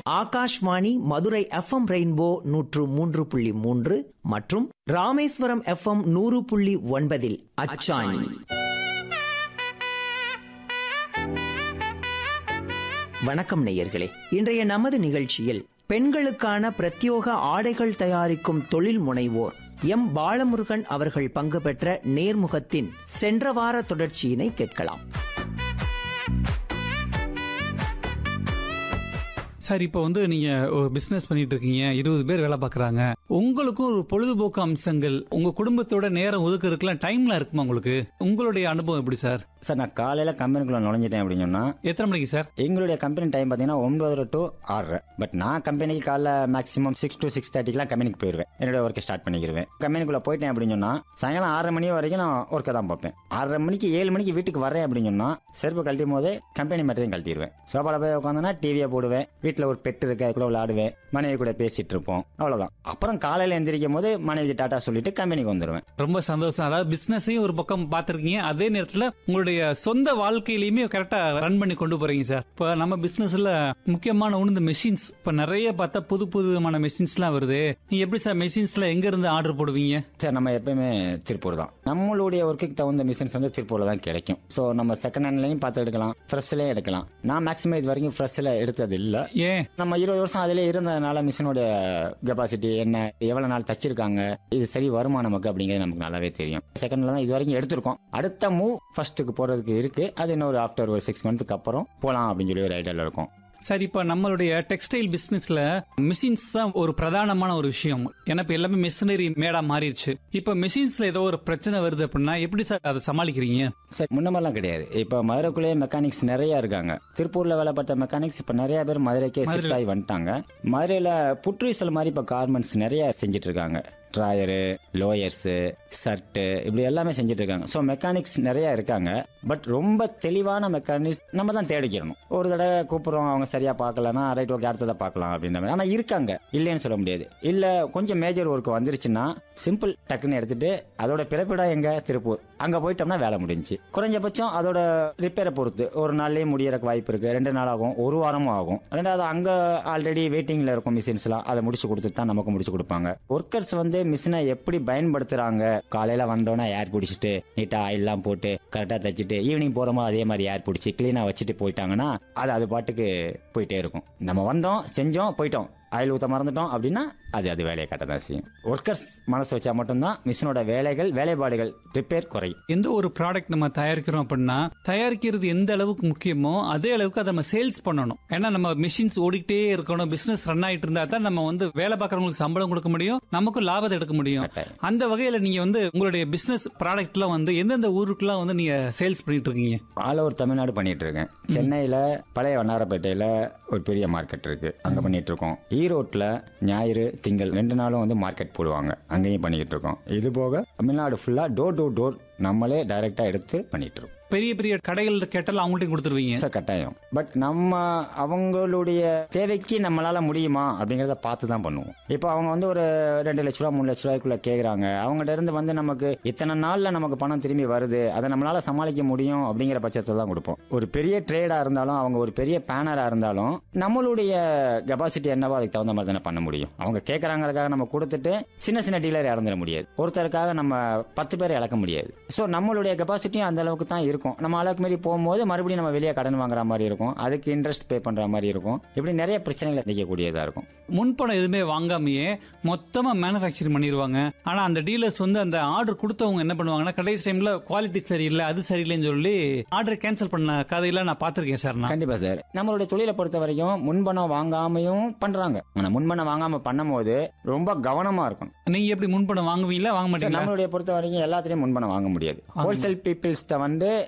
Akashvani Madurai FM rainbow நூற்று மூன்று புள்ளி மூன்று மற்றும் ராமேஸ்வரம் எஃப்எம் நூறு புள்ளி ஒன்பதில் அச்சாணி வணக்கம் நேயர்களே இன்றைய நமது நிகழ்ச்சியில் பெண்களுக்கான பிரத்யோக ஆடைகள் தயாரிக்கும் தொழில் முனைவோர் எம் பாலமுருகன் அவர்கள் பங்கு பெற்ற நேர்முகத்தின் சென்ற வார தொடர்ச்சியினை கேட்கலாம் சார் இப்போ வந்து நீங்க ஒரு பிசினஸ் பண்ணிட்டு இருக்கீங்க இருபது பேர் வேலை பார்க்கறாங்க உங்களுக்கும் ஒரு பொழுதுபோக்கு அம்சங்கள் உங்க குடும்பத்தோட நேரம் ஒதுக்குறதுக்குலாம் டைம்ல இருக்குமா உங்களுக்கு உங்களுடைய அனுபவம் எப்படி சார் சார் நான் காலையில் கம்பெனிக்குள்ளே நுழைஞ்சிட்டேன் அப்படின்னு சொன்னால் எத்தனை மணிக்கு சார் எங்களுடைய கம்பெனி டைம் பார்த்தீங்கன்னா ஒன்பதரை டு ஆறரை பட் நான் கம்பெனிக்கு காலைல மேக்ஸிமம் சிக்ஸ் டு சிக்ஸ் தேர்ட்டிக்கெலாம் கம்பெனிக்கு போயிடுவேன் என்னோட ஒர்க்கை ஸ்டார்ட் பண்ணிக்கிருவேன் கம்பெனிக்குள்ளே போயிட்டேன் அப்படின்னு சொன்னால் சாயங்காலம் ஆறரை மணி வரைக்கும் நான் ஒர்க்கை தான் பார்ப்பேன் ஆறரை மணிக்கு ஏழு மணிக்கு வீட்டுக்கு வரேன் அப்படின்னு சொன்னால் செருப்பு கழட்டும் போதே கம்பெனி மேட்டரையும் கழட்டிடுவேன் சோபாவில் போய் உட்காந்தோன்னா டிவியை போடுவேன் வீட்டில் ஒரு பெட் இருக்கு அது கூட விளையாடுவேன் மனைவி கூட பேசிட்டு இருப்போம் அவ்வளோதான் அப்புறம் காலையில் எந்திரிக்கும் போது மனைவிக்கு டாட்டா சொல்லிட்டு கம்பெனிக்கு வந்துடுவேன் ரொம்ப சந்தோஷம் அதாவது பிசினஸையும் ஒரு பக்கம் பார்த்திருக்கீங்க அதே நேரத்துல உங்களுடைய சொந்த வாழ்க்கையிலயுமே கரெக்டா ரன் பண்ணி கொண்டு போறீங்க சார் இப்ப நம்ம பிசினஸ்ல முக்கியமான ஒன்று இந்த மெஷின்ஸ் இப்ப நிறைய பார்த்தா புது புது விதமான மெஷின்ஸ்லாம் வருது நீங்க எப்படி சார் மெஷின்ஸ்ல எங்க இருந்து ஆர்டர் போடுவீங்க சார் நம்ம எப்பயுமே திருப்பூர் தான் நம்மளுடைய ஒர்க்குக்கு தகுந்த மிஷின்ஸ் வந்து திருப்பூர்ல தான் கிடைக்கும் ஸோ நம்ம செகண்ட் ஹேண்ட்லையும் பார்த்து எடுக்கலாம் ஃப்ரெஷ்லேயும் எடுக்கலாம் நான் மேக்ஸிமம் இது வரைக்கும் ஃப்ரெஷ்ஷில் எடுத்தது இல்லை ஏன் நம்ம இருபது வருஷம் அதிலே இருந்ததுனால மிஷினோட கெப்பாசிட்டி என்ன எவ்வளவு நாள் தச்சிருக்காங்க இது சரி வருமா நமக்கு அப்படிங்கிறது நமக்கு நல்லாவே தெரியும் செகண்ட்ல தான் இது வரைக்கும் எடுத்திருக்கோம் அடுத்த மூவ் ஃபர்ஸ்ட்டுக்கு போறதுக்கு இருக்கு அது இன்னொரு ஆஃப்டர் ஒரு சிக்ஸ் மந்த்துக்கு அப்புறம் போகலாம் அப்படின்னு சொல்லி ஒரு ஐடியாவில் இருக்கும் சார் இப்ப நம்மளுடைய டெக்ஸ்டைல் பிசினஸ்ல மிஷின்ஸ் தான் ஒரு பிரதானமான ஒரு விஷயம் ஏன்னா இப்ப எல்லாமே மிஷினரி மேடா மாறிடுச்சு இப்ப மிஷின்ஸ்ல ஏதோ ஒரு பிரச்சனை வருது அப்படின்னா எப்படி சார் அதை சமாளிக்கிறீங்க சார் முன்ன மாதிரிலாம் கிடையாது இப்போ மதுரைக்குள்ளேயே மெக்கானிக்ஸ் நிறைய இருக்காங்க திருப்பூர்ல வேலை பார்த்த மெக்கானிக்ஸ் இப்போ நிறைய பேர் மதுரைக்கே ஷிஃப்ட் ஆகி வந்துட்டாங்க மதுரையில புற்றுசல் மாதிரி இப்போ கார்மெண்ட்ஸ் நிறைய செஞ்சுட்டு இருக்காங்க ட்ராயரு லோயர்ஸு ஷர்ட்டு இப்படி எல்லாமே செஞ்சுட்டு இருக்காங்க ஸோ மெக்கானிக்ஸ் நிறைய இருக்காங்க பட் ரொம்ப தெளிவான மெக்கானிக்ஸ் நம்ம தான் தேடிக்கிறணும் ஒரு தடவை கூப்பிடுறோம் அவங்க சரியா பார்க்கலன்னா ரைட் ஓகே அடுத்ததை பார்க்கலாம் அப்படின்ற மாதிரி ஆனால் இருக்காங்க இல்லைன்னு சொல்ல முடியாது இல்லை கொஞ்சம் மேஜர் ஒர்க் வந்துருச்சுன்னா சிம்பிள் டக்குன்னு எடுத்துட்டு அதோட பிறப்பிடம் எங்க திருப்பூர் அங்க போயிட்டோம்னா வேலை முடிஞ்சுச்சு குறைஞ்சபட்சம் அதோட ரிப்பேரை பொறுத்து ஒரு நாள்லயே முடியறக்கு வாய்ப்பு இருக்கு ரெண்டு நாள் ஆகும் ஒரு வாரமும் ஆகும் ரெண்டாவது அங்க ஆல்ரெடி வெயிட்டிங்ல இருக்கும் மிஷின்ஸ்லாம் அதை முடிச்சு கொடுத்துட்டு தான் நமக்கு முடிச்சு கொடுப்பாங்க ஒர்க்கர்ஸ் வந்து மிஷினை எப்படி பயன்படுத்துறாங்க காலையில வந்தோன்னா ஏர் பிடிச்சிட்டு நீட்டா ஆயில்லாம் போட்டு கரெக்டா தச்சுட்டு ஈவினிங் போறோமோ அதே மாதிரி ஏர் பிடிச்சி கிளீனா வச்சுட்டு போயிட்டாங்கன்னா அது அது பாட்டுக்கு போயிட்டே இருக்கும் நம்ம வந்தோம் செஞ்சோம் போயிட்டோம் ஆயில் ஊத்த மறந்துட்டோம் அப்படின்னா அது அது வேலையை காட்ட தான் செய்யும் ஒர்க்கர்ஸ் மனசு வச்சா மட்டும்தான் மிஷினோட வேலைகள் வேலைப்பாடுகள் ரிப்பேர் குறையும் எந்த ஒரு ப்ராடக்ட் நம்ம தயாரிக்கிறோம் அப்படின்னா தயாரிக்கிறது எந்த அளவுக்கு முக்கியமோ அதே அளவுக்கு அதை நம்ம சேல்ஸ் பண்ணணும் ஏன்னா நம்ம மிஷின்ஸ் ஓடிக்கிட்டே இருக்கணும் பிசினஸ் ரன் ஆயிட்டு இருந்தா தான் நம்ம வந்து வேலை பார்க்கறவங்களுக்கு சம்பளம் கொடுக்க முடியும் நமக்கும் லாபத்தை எடுக்க முடியும் கட்டாயம். அந்த வகையில நீங்க வந்து உங்களுடைய பிசினஸ் ப்ராடக்ட்லாம் வந்து எந்தெந்த ஊருக்குலாம் வந்து நீங்க சேல்ஸ் பண்ணிட்டு இருக்கீங்க ஆல் ஓவர் தமிழ்நாடு பண்ணிட்டு இருக்கேன் சென்னையில பழைய வண்ணாரப்பேட்டையில ஒரு பெரிய மார்க்கெட் இருக்கு அங்க பண்ணிட்டு இருக்கோம் ஈரோட்ல ஞாயிறு திங்கள் ரெண்டு நாளும் வந்து மார்க்கெட் போடுவாங்க அங்கேயும் பண்ணிக்கிட்டு இருக்கோம் இது போக தமிழ்நாடு ஃபுல்லா டோர் டு டோர் நம்மளே டைரக்டா எடுத்து பண்ணிட்டு இருக்கோம் பெரிய பெரிய கடைகள் கேட்டாலும் அவங்கள்ட்ட கொடுத்துருவீங்க சார் கட்டாயம் பட் நம்ம அவங்களுடைய தேவைக்கு நம்மளால முடியுமா அப்படிங்கறத பார்த்து தான் பண்ணுவோம் இப்போ அவங்க வந்து ஒரு ரெண்டு லட்ச ரூபா மூணு லட்ச ரூபாய்க்குள்ள கேக்குறாங்க அவங்ககிட்ட இருந்து வந்து நமக்கு இத்தனை நாள்ல நமக்கு பணம் திரும்பி வருது அதை நம்மளால சமாளிக்க முடியும் அப்படிங்கிற பட்சத்தை தான் கொடுப்போம் ஒரு பெரிய ட்ரேடா இருந்தாலும் அவங்க ஒரு பெரிய பேனரா இருந்தாலும் நம்மளுடைய கெபாசிட்டி என்னவோ அதுக்கு தகுந்த மாதிரி தானே பண்ண முடியும் அவங்க கேட்கறாங்கிறதுக்காக நம்ம கொடுத்துட்டு சின்ன சின்ன டீலர் இறந்துட முடியாது ஒருத்தருக்காக நம்ம பத்து பேர் இழக்க முடியாது ஸோ நம்மளுடைய கெபாசிட்டியும் அந்த அளவுக்கு தான் இருக்கும் நம்ம அளவுக்கு மாரி போகும்போது மறுபடியும் நம்ம வெளியே கடன் வாங்குற மாதிரி இருக்கும் அதுக்கு இன்ட்ரெஸ்ட் பே பண்ற மாதிரி இருக்கும் இப்படி நிறைய பிரச்சனைகள் சந்திக்கக்கூடியதா இருக்கும் முன்பணம் எதுவுமே வாங்காமையே மொத்தமா மேனுஃபேக்சரிங் பண்ணிடுவாங்க ஆனா அந்த டீலர்ஸ் வந்து அந்த ஆர்டர் கொடுத்தவங்க என்ன பண்ணுவாங்கன்னா கடைசி டைம்ல குவாலிட்டி சரியில்லை அது சரியில்லைன்னு சொல்லி ஆர்டர் கேன்சல் பண்ண கதையெல்லாம் நான் பார்த்திருக்கேன் சார் நான் கண்டிப்பா சார் நம்மளுடைய தொழிலை பொறுத்த வரைக்கும் முன்பணம் வாங்காமையும் பண்றாங்க ஆனா முன்பணம் வாங்காம பண்ணும்போது ரொம்ப கவனமா இருக்கும் நீங்க எப்படி முன்பணம் வாங்குவீங்களா வாங்க சார், மாட்டீங்களா நம்மளுடைய பொறுத்த வரைக்கும் எல்லாத்துலயும் முன்பணம் வாங்க முடியாது ஹோல்சேல் பீப்புள்ஸ்ட வந்து